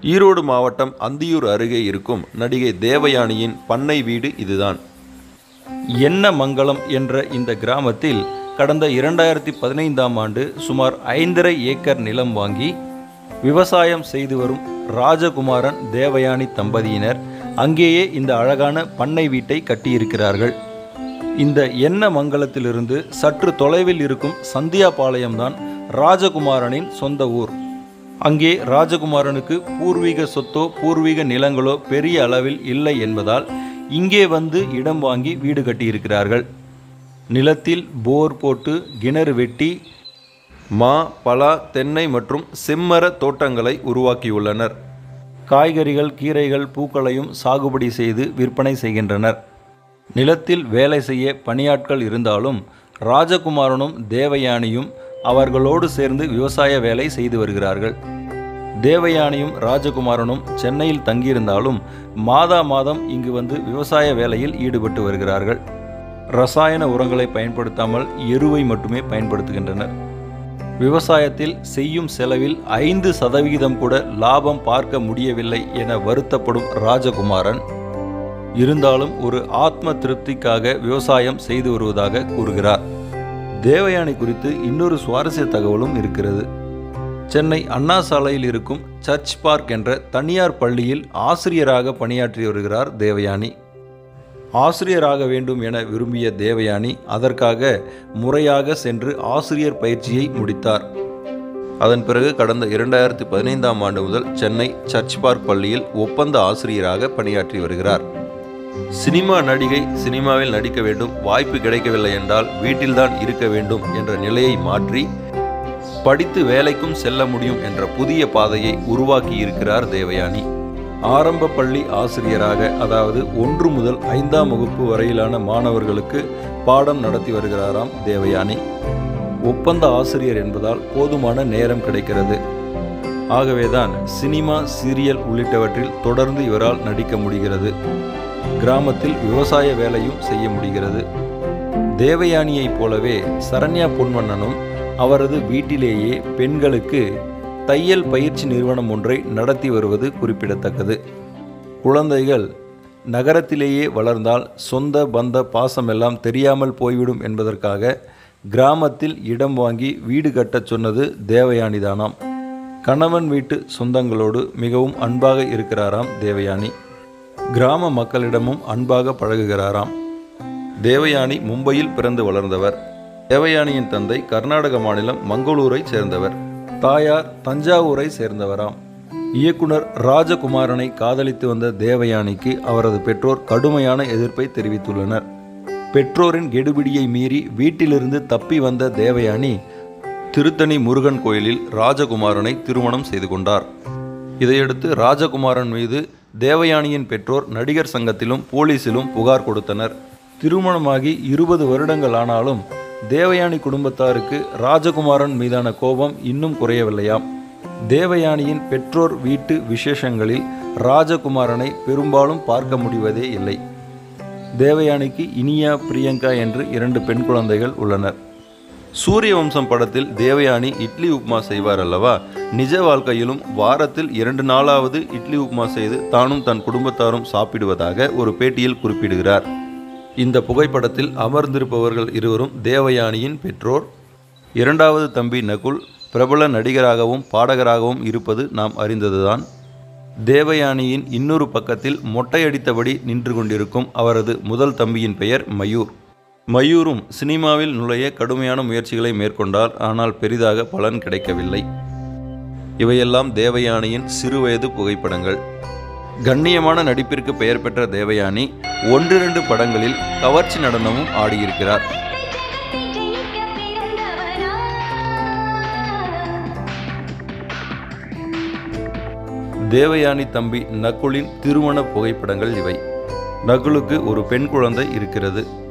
ஈரோடு மாவட்டம் அந்தியூர் அருகே இருக்கும் நடிகை தேவயானியின் பண்ணை வீடு இதுதான் எண்ணமங்கலம் என்ற இந்த கிராமத்தில் கடந்த இரண்டாயிரத்தி பதினைந்தாம் ஆண்டு சுமார் ஐந்தரை ஏக்கர் நிலம் வாங்கி விவசாயம் செய்து வரும் ராஜகுமாரன் தேவயானி தம்பதியினர் அங்கேயே இந்த அழகான பண்ணை வீட்டை கட்டியிருக்கிறார்கள் இந்த எண்ணமங்கலத்திலிருந்து சற்று தொலைவில் இருக்கும் சந்தியாபாளையம்தான் ராஜகுமாரனின் சொந்த ஊர் அங்கே ராஜகுமாரனுக்கு பூர்வீக சொத்தோ பூர்வீக நிலங்களோ பெரிய அளவில் இல்லை என்பதால் இங்கே வந்து இடம் வாங்கி வீடு கட்டியிருக்கிறார்கள் நிலத்தில் போர் போட்டு கிணறு வெட்டி மா பலா தென்னை மற்றும் செம்மர தோட்டங்களை உருவாக்கியுள்ளனர் காய்கறிகள் கீரைகள் பூக்களையும் சாகுபடி செய்து விற்பனை செய்கின்றனர் நிலத்தில் வேலை செய்ய பணியாட்கள் இருந்தாலும் ராஜகுமாரனும் தேவயானியும் அவர்களோடு சேர்ந்து விவசாய வேலை செய்து வருகிறார்கள் தேவயானியும் ராஜகுமாரனும் சென்னையில் தங்கியிருந்தாலும் மாதா மாதம் இங்கு வந்து விவசாய வேலையில் ஈடுபட்டு வருகிறார்கள் ரசாயன உரங்களை பயன்படுத்தாமல் எருவை மட்டுமே பயன்படுத்துகின்றனர் விவசாயத்தில் செய்யும் செலவில் ஐந்து சதவிகிதம் கூட லாபம் பார்க்க முடியவில்லை என வருத்தப்படும் ராஜகுமாரன் இருந்தாலும் ஒரு ஆத்ம திருப்திக்காக விவசாயம் செய்து வருவதாக கூறுகிறார் தேவயானி குறித்து இன்னொரு சுவாரஸ்ய தகவலும் இருக்கிறது சென்னை அண்ணா சாலையில் இருக்கும் சர்ச் பார்க் என்ற தனியார் பள்ளியில் ஆசிரியராக பணியாற்றி வருகிறார் தேவயானி ஆசிரியராக வேண்டும் என விரும்பிய தேவயானி அதற்காக முறையாக சென்று ஆசிரியர் பயிற்சியை முடித்தார் அதன் பிறகு கடந்த இரண்டாயிரத்தி பதினைந்தாம் ஆண்டு முதல் சென்னை சர்ச் பார்க் பள்ளியில் ஒப்பந்த ஆசிரியராக பணியாற்றி வருகிறார் சினிமா நடிகை சினிமாவில் நடிக்க வேண்டும் வாய்ப்பு கிடைக்கவில்லை என்றால் வீட்டில்தான் இருக்க வேண்டும் என்ற நிலையை மாற்றி படித்து வேலைக்கும் செல்ல முடியும் என்ற புதிய பாதையை உருவாக்கி இருக்கிறார் தேவயானி ஆரம்ப பள்ளி ஆசிரியராக அதாவது ஒன்று முதல் ஐந்தாம் வகுப்பு வரையிலான மாணவர்களுக்கு பாடம் நடத்தி வருகிறாராம் தேவயானி ஒப்பந்த ஆசிரியர் என்பதால் போதுமான நேரம் கிடைக்கிறது ஆகவேதான் சினிமா சீரியல் உள்ளிட்டவற்றில் தொடர்ந்து இவரால் நடிக்க முடிகிறது கிராமத்தில் விவசாய வேலையும் செய்ய முடிகிறது தேவயானியைப் போலவே சரண்யா பொன்வண்ணனும் அவரது வீட்டிலேயே பெண்களுக்கு தையல் பயிற்சி நிறுவனம் ஒன்றை நடத்தி வருவது குறிப்பிடத்தக்கது குழந்தைகள் நகரத்திலேயே வளர்ந்தால் சொந்த பந்த பாசமெல்லாம் தெரியாமல் போய்விடும் என்பதற்காக கிராமத்தில் இடம் வாங்கி வீடு கட்டச் சொன்னது தேவயானிதானாம் கணவன் வீட்டு சொந்தங்களோடு மிகவும் அன்பாக இருக்கிறாராம் தேவயானி கிராம மக்களிடமும் அன்பாக பழகுகிறாராம் தேவயானி மும்பையில் பிறந்து வளர்ந்தவர் தேவயானியின் தந்தை கர்நாடக மாநிலம் மங்களூரை சேர்ந்தவர் தாயார் தஞ்சாவூரை சேர்ந்தவராம் இயக்குனர் ராஜகுமாரனை காதலித்து வந்த தேவயானிக்கு அவரது பெற்றோர் கடுமையான எதிர்ப்பை தெரிவித்துள்ளனர் பெற்றோரின் கெடுபிடியை மீறி வீட்டிலிருந்து தப்பி வந்த தேவயானி திருத்தணி முருகன் கோயிலில் ராஜகுமாரனை திருமணம் செய்து கொண்டார் இதையடுத்து ராஜகுமாரன் மீது தேவயானியின் பெற்றோர் நடிகர் சங்கத்திலும் போலீசிலும் புகார் கொடுத்தனர் திருமணமாகி இருபது வருடங்கள் ஆனாலும் தேவயானி குடும்பத்தாருக்கு ராஜகுமாரன் மீதான கோபம் இன்னும் குறையவில்லையாம் தேவயானியின் பெற்றோர் வீட்டு விசேஷங்களில் ராஜகுமாரனை பெரும்பாலும் பார்க்க முடிவதே இல்லை தேவயானிக்கு இனியா பிரியங்கா என்று இரண்டு பெண் குழந்தைகள் உள்ளனர் சூரிய வம்சம் படத்தில் தேவயானி இட்லி உப்மா செய்வார் அல்லவா நிஜ வாழ்க்கையிலும் வாரத்தில் இரண்டு நாளாவது இட்லி உப்மா செய்து தானும் தன் குடும்பத்தாரும் சாப்பிடுவதாக ஒரு பேட்டியில் குறிப்பிடுகிறார் இந்த புகைப்படத்தில் அமர்ந்திருப்பவர்கள் இருவரும் தேவயானியின் பெற்றோர் இரண்டாவது தம்பி நகுல் பிரபல நடிகராகவும் பாடகராகவும் இருப்பது நாம் அறிந்ததுதான் தேவயானியின் இன்னொரு பக்கத்தில் மொட்டையடித்தபடி நின்று கொண்டிருக்கும் அவரது முதல் தம்பியின் பெயர் மயூர் மயூரும் சினிமாவில் நுழைய கடுமையான முயற்சிகளை மேற்கொண்டார் ஆனால் பெரிதாக பலன் கிடைக்கவில்லை இவையெல்லாம் தேவயானியின் சிறுவயது புகைப்படங்கள் கண்ணியமான நடிப்பிற்கு பெயர் பெற்ற தேவயானி ஒன்றிரண்டு படங்களில் கவர்ச்சி நடனமும் ஆடியிருக்கிறார் தேவயானி தம்பி நகுலின் திருமண புகைப்படங்கள் இவை நகுலுக்கு ஒரு பெண் குழந்தை இருக்கிறது